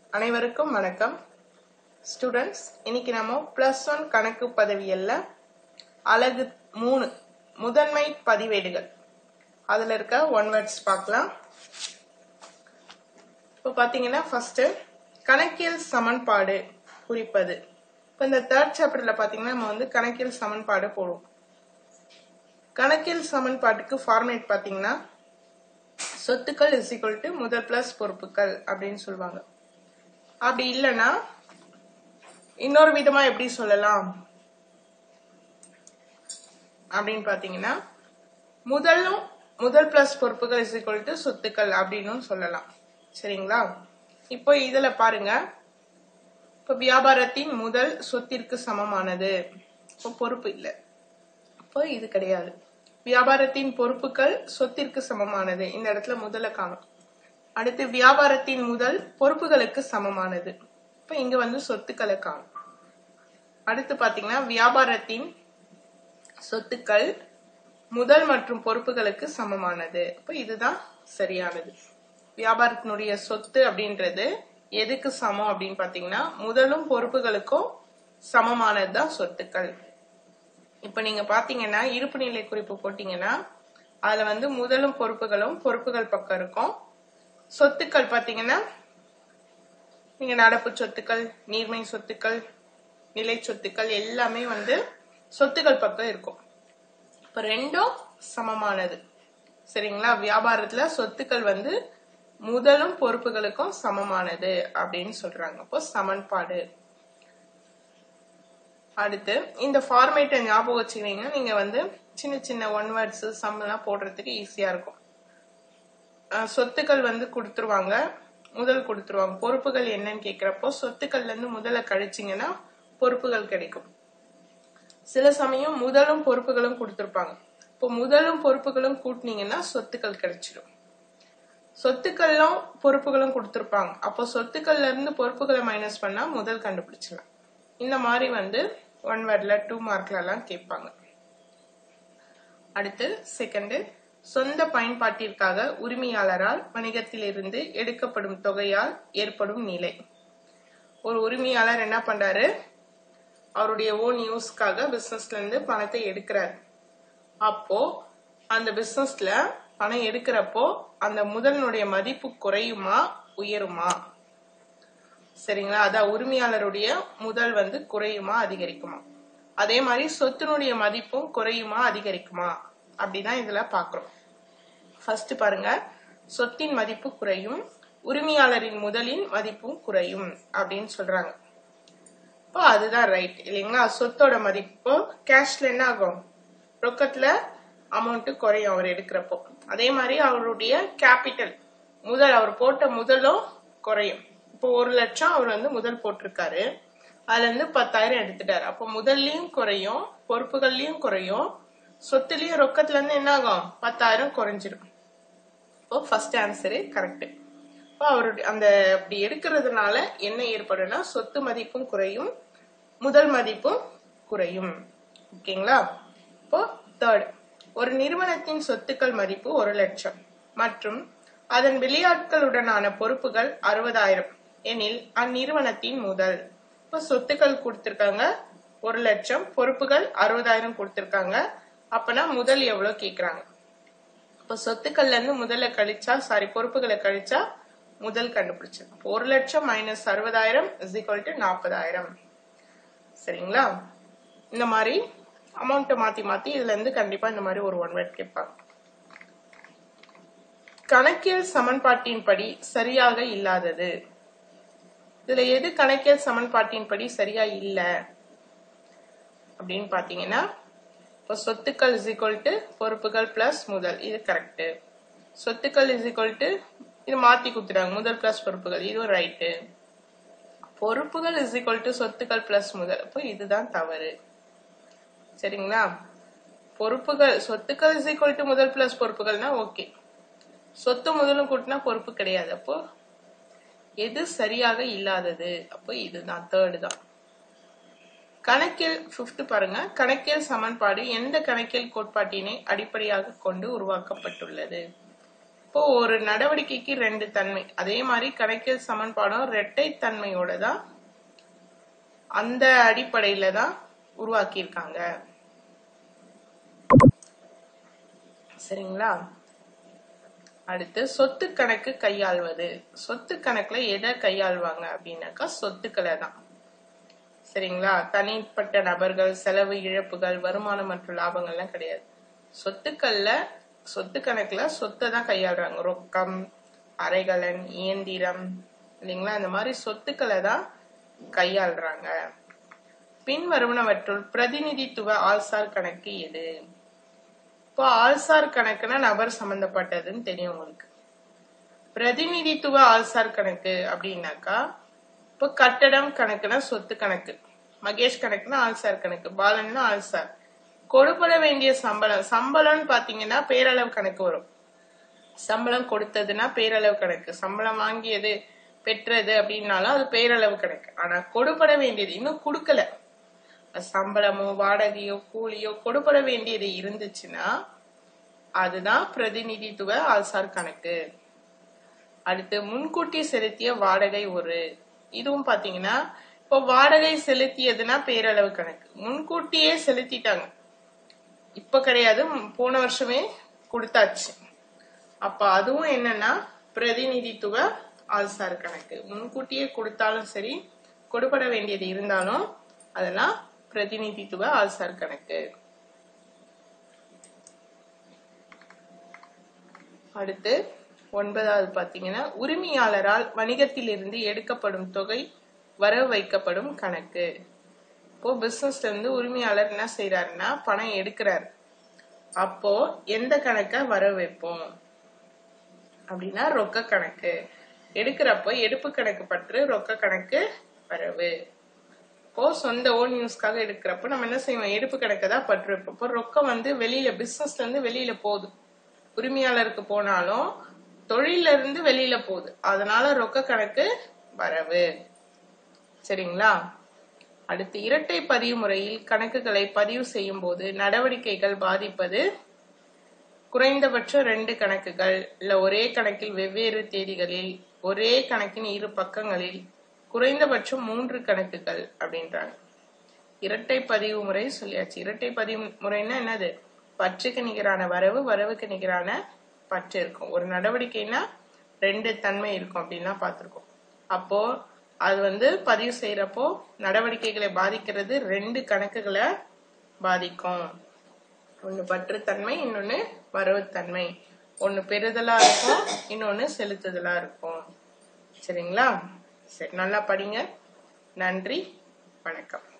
அனைவருக்கும் வணக்கம் ஸ்டூடெண்ட்ஸ் இன்னைக்கு நம்ம பிளஸ் ஒன் கணக்கு பதவியல்ல அலகு மூணு முதன்மை பதிவேடுகள் அதுல இருக்க ஒன் வேர்ட்ஸ் பார்க்கலாம் இப்போ பாத்தீங்கன்னா ஃபர்ஸ்ட் கணக்கியல் சமன்பாடு குறிப்பது இப்போ இந்த தேர்ட் சாப்டர்ல பாத்தீங்கன்னா நம்ம வந்து கணக்கியல் சமன்பாடு போடுவோம் கணக்கியல் சமன்பாட்டுக்கு ஃபார்மேட் பாத்தீங்கன்னா சொத்துக்கள் இஸ் ஈக்குவல் டு முதல் பிளஸ் பொறுப்புகள் அப்படின்னு சொல்லுவாங்க அப்படி இல்லைன்னா இன்னொரு விதமா எப்படி சொல்லலாம் அப்படின்னு பாத்தீங்கன்னா முதலும் முதல் பிளஸ் பொறுப்புகள் இஸ் ஈக்குவல் டு சொத்துக்கள் அப்படின்னு சொல்லலாம் சரிங்களா இப்போ இதுல பாருங்க இப்போ வியாபாரத்தின் முதல் சொத்திற்கு சமமானது இப்போ பொறுப்பு இல்லை இப்போ இது கிடையாது வியாபாரத்தின் பொறுப்புகள் சொத்திற்கு சமமானது இந்த இடத்துல முதல்ல காணும் அடுத்து வியாபாரத்தின் முதல் பொறுப்புகளுக்கு சமமானது இப்ப இங்க வந்து சொத்துக்களை காணும் அடுத்து பாத்தீங்கன்னா வியாபாரத்தின் சொத்துக்கள் முதல் மற்றும் பொறுப்புகளுக்கு சமமானது இப்ப இதுதான் சரியானது வியாபாரத்தினுடைய சொத்து அப்படின்றது எதுக்கு சமம் அப்படின்னு பாத்தீங்கன்னா முதலும் பொறுப்புகளுக்கும் சமமானது தான் சொத்துக்கள் இப்ப நீங்க பாத்தீங்கன்னா இருப்பு நிலை குறிப்பு போட்டீங்கன்னா அதுல வந்து முதலும் பொறுப்புகளும் பொறுப்புகள் பக்கம் இருக்கும் சொத்துக்கள் பாத்தீங்கன்னா நீங்க நடப்பு சொத்துக்கள் நீர்மை சொத்துக்கள் நிலை சொத்துக்கள் எல்லாமே வந்து சொத்துக்கள் பக்கம் இருக்கும் இப்ப ரெண்டும் சமமானது சரிங்களா வியாபாரத்துல சொத்துக்கள் வந்து முதலும் பொறுப்புகளுக்கும் சமமானது அப்படின்னு சொல்றாங்க அப்போ சமன்பாடு அடுத்து இந்த ஃபார்மேட்டை ஞாபகம் வச்சுக்கிட்டீங்கன்னா நீங்க வந்து சின்ன சின்ன ஒன் வேர்ட்ஸ் சம் எல்லாம் போடுறதுக்கு ஈஸியா இருக்கும் அஹ் சொத்துக்கள் வந்து கொடுத்துருவாங்க முதல் கொடுத்துருவாங்க பொறுப்புகள் என்னன்னு கேக்குறப்போ சொத்துக்கள்ல இருந்து முதல்ல கழிச்சிங்கன்னா பொறுப்புகள் கிடைக்கும் சில சமயம் முதலும் பொறுப்புகளும் கொடுத்துருப்பாங்க இப்போ முதலும் பொறுப்புகளும் கூட்டினீங்கன்னா சொத்துக்கள் கிடைச்சிடும் சொத்துக்களும் பொறுப்புகளும் கொடுத்துருப்பாங்க அப்போ சொத்துக்கள்ல இருந்து பொறுப்புகளை மைனஸ் பண்ணா முதல் கண்டுபிடிச்சிடலாம் இந்த மாதிரி வந்து ஒன் வேர்ட்ல டூ மார்க்ல எல்லாம் கேட்பாங்க அடுத்து செகண்ட் சொந்த பயன்பாட்டிற்காக உரிமையாளரால் வணிகத்திலிருந்து எடுக்கப்படும் தொகையால் ஏற்படும் நிலை ஒரு உரிமையாளர் என்ன பண்றாரு அவருடைய ஓன் யூஸ்க்காக பிசினஸ்ல இருந்து பணத்தை எடுக்கிறார் அப்போ அந்த பிசினஸ்ல பணம் எடுக்கிறப்போ அந்த முதலினுடைய மதிப்பு குறையுமா உயருமா சரிங்களா அதான் உரிமையாளருடைய முதல் வந்து குறையுமா அதிகரிக்குமா அதே மாதிரி சொத்தினுடைய மதிப்பும் குறையுமா அதிகரிக்குமா அப்படிதான் இதுல பாக்குறோம் ஃபர்ஸ்ட் பாருங்க சொத்தின் மதிப்பு குறையும் உரிமையாளரின் முதலின் மதிப்பும் குறையும் அப்படின்னு சொல்றாங்க இப்போ அதுதான் ரைட் இல்லைங்களா சொத்தோட மதிப்பு கேஷ்ல என்ன ஆகும் ரொக்கத்துல அமௌண்ட் குறையும் அவர் எடுக்கிறப்போ அதே மாதிரி அவருடைய கேபிட்டல் முதல் அவர் போட்ட முதலும் குறையும் இப்போ ஒரு லட்சம் அவர் வந்து முதல் போட்டிருக்காரு அதுல இருந்து பத்தாயிரம் எடுத்துட்டாரு அப்போ முதல்லயும் குறையும் பொறுப்புகள்லயும் குறையும் சொத்துலயும் ரொக்கத்துல இருந்து என்ன ஆகும் பத்தாயிரம் குறைஞ்சிடும் இப்போ ஃபர்ஸ்ட் ஆன்சரு கரெக்ட் இப்போ அவருடைய அந்த அப்படி எடுக்கிறதுனால என்ன ஏற்படும்னா சொத்து மதிப்பும் குறையும் முதல் மதிப்பும் குறையும் ஓகேங்களா இப்போ தேர்ட் ஒரு நிறுவனத்தின் சொத்துக்கள் மதிப்பு ஒரு லட்சம் மற்றும் அதன் வெளியாட்களுடனான பொறுப்புகள் அறுபதாயிரம் எனில் அந்நிறுவனத்தின் முதல் இப்போ சொத்துக்கள் கொடுத்திருக்காங்க ஒரு லட்சம் பொறுப்புகள் அறுபதாயிரம் கொடுத்திருக்காங்க அப்பனா முதல் எவ்வளவு கேக்குறாங்க இப்போ சொத்துக்கள்ல இருந்து முதல்ல கழிச்சா சாரி பொறுப்புகளை கழிச்சா முதல் கண்டுபிடிச்சது அப்போ ஒரு லட்சம் மைனஸ் அறுபதாயிரம் இஸ் ஈக்குவல் டு நாற்பதாயிரம் சரிங்களா இந்த மாதிரி அமௌண்ட்டை மாத்தி மாத்தி இதுல இருந்து கண்டிப்பா இந்த மாதிரி ஒரு ஒன் வேர்ட் கேட்பாங்க கணக்கியல் சமன்பாட்டின்படி சரியாக இல்லாதது இதுல எது கணக்கியல் சமன்பாட்டின்படி சரியா இல்ல அப்படின்னு பாத்தீங்கன்னா இப்போ சொத்துக்கள் இஸ் ஈக்குவல் டு பொறுப்புகள் பிளஸ் முதல் இது கரெக்ட் சொத்துக்கள் இஸ் ஈக்குவல் டு இது மாத்தி கொடுத்துட்டாங்க முதல் பிளஸ் பொறுப்புகள் இதுவும் ரைட்டு பொறுப்புகள் இஸ் ஈக்குவல் டு சொத்துக்கள் பிளஸ் முதல் அப்போ இதுதான் தவறு சரிங்களா பொறுப்புகள் சொத்துக்கள் இஸ் ஈக்குவல் டு முதல் பிளஸ் பொறுப்புகள்னா ஓகே சொத்து முதலும் கூட்டினா பொறுப்பு கிடையாது அப்போ எது சரியாக இல்லாதது அப்போ இதுதான் தேர்டு தான் கணக்கியல் பிப்த் பாருங்க கணக்கியல் சமன்பாடு எந்த கணக்கியல் கோட்பாட்டினை அடிப்படையாக கொண்டு உருவாக்கப்பட்டுள்ளது இப்போ ஒரு நடவடிக்கைக்கு ரெண்டு தன்மை அதே மாதிரி கணக்கியல் சமன்பாடும் இரட்டை தன்மையோட தான் அந்த அடிப்படையில தான் உருவாக்கியிருக்காங்க சரிங்களா அடுத்து சொத்து கணக்கு கையாள்வது சொத்து கணக்குல எதை கையாள்வாங்க அப்படின்னாக்கா சொத்துக்களை தான் சரிங்களா தனிப்பட்ட நபர்கள் செலவு இழப்புகள் வருமானம் மற்றும் லாபங்கள்லாம் கிடையாது சொத்துக்கள்ல சொத்து கணக்குல சொத்தை தான் கையாளுறாங்க ரொக்கம் அரைகலன் இயந்திரம் இல்லைங்களா இந்த மாதிரி சொத்துக்களை தான் கையாளுறாங்க பின்வருவனவற்றுள் பிரதிநிதித்துவ ஆள்சார் கணக்கு எது இப்போ ஆள்சார் கணக்குனா நபர் சம்பந்தப்பட்டதுன்னு தெரியும் உங்களுக்கு பிரதிநிதித்துவ ஆள்சார் கணக்கு அப்படின்னாக்கா இப்போ கட்டடம் கணக்குனா சொத்து கணக்கு மகேஷ் கணக்குனா ஆள்சார் கணக்கு பாலன்னா ஆள்சார் கொடுப்பட வேண்டிய சம்பளம் சம்பளம்னு பாத்தீங்கன்னா பேரளவு கணக்கு வரும் சம்பளம் கொடுத்ததுன்னா பேரளவு கணக்கு சம்பளம் வாங்கியது பெற்றது அப்படின்னாலும் அது பேரளவு கணக்கு ஆனா கொடுப்பட வேண்டியது இன்னும் கொடுக்கல சம்பளமோ வாடகையோ கூலியோ கொடுப்பட வேண்டியது இருந்துச்சுன்னா அதுதான் பிரதிநிதித்துவ ஆள்சார் கணக்கு அடுத்து முன்கூட்டி செலுத்திய வாடகை ஒரு இதுவும் பாத்தீங்கன்னா இப்போ வாடகை செலுத்தியதுன்னா பேரளவு கணக்கு முன்கூட்டியே செலுத்திட்டாங்க இப்ப கிடையாது போன வருஷமே கொடுத்தாச்சு அப்ப அதுவும் என்னன்னா பிரதிநிதித்துவ ஆள்சார் கணக்கு முன்கூட்டியே கொடுத்தாலும் சரி கொடுப்பட வேண்டியது இருந்தாலும் அதெல்லாம் பிரதிநிதித்துவ ஆள்சார் கணக்கு அடுத்து ஒன்பதாவது பாத்தீங்கன்னா உரிமையாளரால் வணிகத்திலிருந்து எடுக்கப்படும் தொகை வரவு வைக்கப்படும் கணக்கு இப்போ பிசினஸ்ல இருந்து உரிமையாளர் என்ன செய்யறாருன்னா பணம் எடுக்கிறாரு அப்போ எந்த கணக்க வரவு வைப்போம் அப்படின்னா ரொக்க கணக்கு எடுக்கிறப்போ எடுப்பு கணக்கு பற்று ரொக்க கணக்கு வரவு இப்போ சொந்த ஓன் யூஸ்க்காக எடுக்கிறப்போ நம்ம என்ன செய்வோம் எடுப்பு கணக்கு தான் பற்று வைப்போம் இப்போ ரொக்கம் வந்து வெளியில பிசினஸ்ல இருந்து வெளியில போகுது உரிமையாளருக்கு போனாலும் தொழில இருந்து வெளியில போகுது அதனால ரொக்க கணக்கு வரவு சரிங்களா அடுத்து இரட்டை பதிவு முறையில் கணக்குகளை பதிவு செய்யும் போது நடவடிக்கைகள் பாதிப்பது குறைந்தபட்சம் ரெண்டு கணக்குகள் இல்ல ஒரே கணக்கில் வெவ்வேறு தேதிகளில் ஒரே கணக்கின் இரு பக்கங்களில் குறைந்தபட்சம் மூன்று கணக்குகள் அப்படின்றாங்க இரட்டை பதிவு முறை சொல்லியாச்சு இரட்டை பதிவு முறைன்னா என்னது பற்றுக்கு நிகரான வரவு வரவுக்கு நிகரான பற்று இருக்கும் ஒரு நடவடிக்கைனா ரெண்டு தன்மை இருக்கும் அப்படின்லாம் பார்த்திருக்கோம் அப்போ அது வந்து பதிவு செய்யறப்போ நடவடிக்கைகளை பாதிக்கிறது ரெண்டு கணக்குகளை பாதிக்கும் ஒன்னு பற்றுத்தன்மை இன்னொன்னு வரவுத்தன்மை ஒன்னு பெறுதலா இருக்கும் இன்னொன்னு செலுத்துதலா இருக்கும் சரிங்களா சரி நல்லா படிங்க நன்றி வணக்கம்